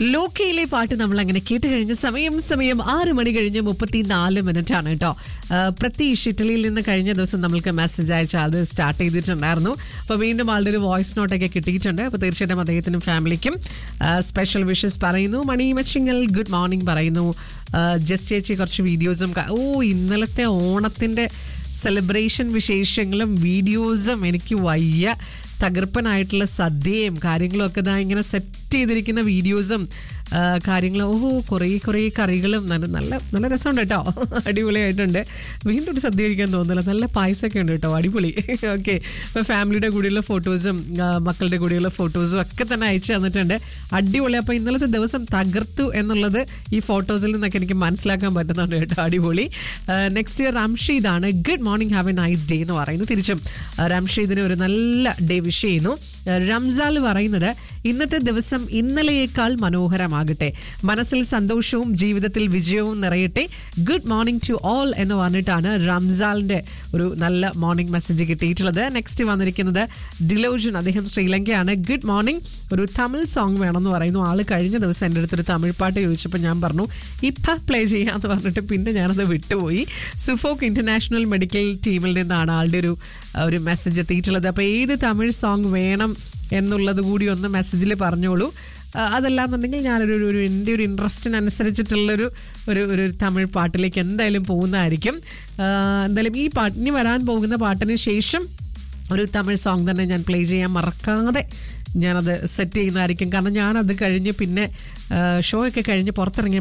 ലോക്കയിലെ പാട്ട് നമ്മൾ അങ്ങനെ കേട്ട് കഴിഞ്ഞ സമയം സമയം ആറ് മണി കഴിഞ്ഞ് മുപ്പത്തിനാല് മിനിറ്റ് ആണ് കേട്ടോ ആ, പ്രതീഷ് ഇറ്റലിയിൽ നിന്ന് കഴിഞ്ഞ ദിവസം നമ്മൾക്ക് മെസ്സേജ് അയച്ച അത് സ്റ്റാർട്ട് ചെയ്തിട്ടുണ്ടായിരുന്നു അപ്പോൾ വീണ്ടും ആളുടെ ഒരു വോയിസ് നോട്ടൊക്കെ കിട്ടിയിട്ടുണ്ട് അപ്പോൾ തീർച്ചയായിട്ടും അദ്ദേഹത്തിനും ഫാമിലിക്കും സ്പെഷ്യൽ വിഷസ് പറയുന്നു മണി മച്ചിങ്ങൽ ഗുഡ് മോർണിംഗ് പറയുന്നു ആ, ജസ്റ്റ് ചേച്ചി കുറച്ച് വീഡിയോസും ക- ഓ ഇന്നലത്തെ ഓണത്തിൻ്റെ സെലിബ്രേഷൻ വിശേഷങ്ങളും വീഡിയോസും എനിക്ക് വയ്യ തകർപ്പനായിട്ടുള്ള സദ്യയും കാര്യങ്ങളും ഒക്കെ ഇതാ ഇങ്ങനെ സെറ്റ് ചെയ്തിരിക്കുന്ന വീഡിയോസും ആ, കാര്യങ്ങളും ഓ കുറേ കുറേ കറികളും നല്ല നല്ല നല്ല രസമുണ്ട് കേട്ടോ അടിപൊളിയായിട്ടുണ്ട് വീണ്ടും ഒരു സദ്യ കഴിക്കാൻ തോന്നുന്നില്ല നല്ല പായസമൊക്കെ ഉണ്ട് കേട്ടോ അടിപൊളി ഓക്കെ ഇപ്പോൾ ഫാമിലിയുടെ കൂടെയുള്ള ഫോട്ടോസും ആ, മക്കളുടെ കൂടെയുള്ള ഫോട്ടോസും ഒക്കെ തന്നെ അയച്ചു തന്നിട്ടുണ്ട് അടിപൊളി അപ്പോൾ ഇന്നലത്തെ ദിവസം തകർത്തു എന്നുള്ളത് ഈ ഫോട്ടോസിൽ നിന്നൊക്കെ എനിക്ക് മനസ്സിലാക്കാൻ പറ്റുന്നുണ്ട് കേട്ടോ അടിപൊളി നെക്സ്റ്റ് ഇയർ റംഷീദാണ് good morning have a nice day എന്ന് പറയുന്നു തിരിച്ചും ആ, റംഷീദിന് ഒരു നല്ല ഡേ വിഷ് ചെയ്യുന്നു ആ, റംസാൽ പറയുന്നത് ഇന്നത്തെ ദിവസം ഇന്നലെയേക്കാൾ മനോഹരമാകട്ടെ മനസ്സിൽ സന്തോഷവും ജീവിതത്തിൽ വിജയവും നിറയട്ടെ ഗുഡ് മോർണിംഗ് ടു ഓൾ എന്ന് പറഞ്ഞിട്ടാണ് റംസാലിന്റെ ഒരു നല്ല മോർണിംഗ് മെസ്സേജ് കിട്ടിയിട്ടുള്ളത് നെക്സ്റ്റ് വന്നിരിക്കുന്നത് ഡിലോജൻ അദ്ദേഹം ശ്രീലങ്കയാണ് ഗുഡ് മോർണിംഗ് ഒരു തമിഴ് സോങ് വേണമെന്ന് പറയുന്നു ആള് കഴിഞ്ഞ ദിവസം എൻ്റെ അടുത്തൊരു തമിഴ് പാട്ട് ചോദിച്ചപ്പോൾ ഞാൻ പറഞ്ഞു ഇപ്പം പ്ലേ ചെയ്യാമെന്ന് പറഞ്ഞിട്ട് പിന്നെ ഞാനത് വിട്ടുപോയി സുഫോക്ക് ഇന്റർനാഷണൽ മെഡിക്കൽ ടീമിൽ നിന്നാണ് ആളുടെ ഒരു ഒരു മെസ്സേജ് എത്തിയിട്ടുള്ളത് അപ്പോൾ ഏത് തമിഴ് സോങ് വേണം എന്നുള്ളത് കൂടി ഒന്ന് മെസ്സേജിൽ പറഞ്ഞോളൂ ആ, അതല്ലാന്നുണ്ടെങ്കിൽ ഞാനൊരു ഒരു- ഒരു എൻ്റെ ഒരു ഇൻട്രസ്റ്റിനനുസരിച്ചിട്ടുള്ളൊരു ഒരു ഒരു തമിഴ് പാട്ടിലേക്ക് എന്തായാലും പോകുന്നതായിരിക്കും ആ, എന്തായാലും ഈ പാട്ട് ഇനി വരാൻ പോകുന്ന പാട്ടിന് ശേഷം ഒരു തമിഴ് സോങ് തന്നെ ഞാൻ പ്ലേ ചെയ്യാൻ മറക്കാതെ ഞാനത് സെറ്റ് ചെയ്യുന്നതായിരിക്കും കാരണം ഞാനത് കഴിഞ്ഞ് പിന്നെ ഷോ ഒക്കെ കഴിഞ്ഞ് പുറത്തിറങ്ങിയ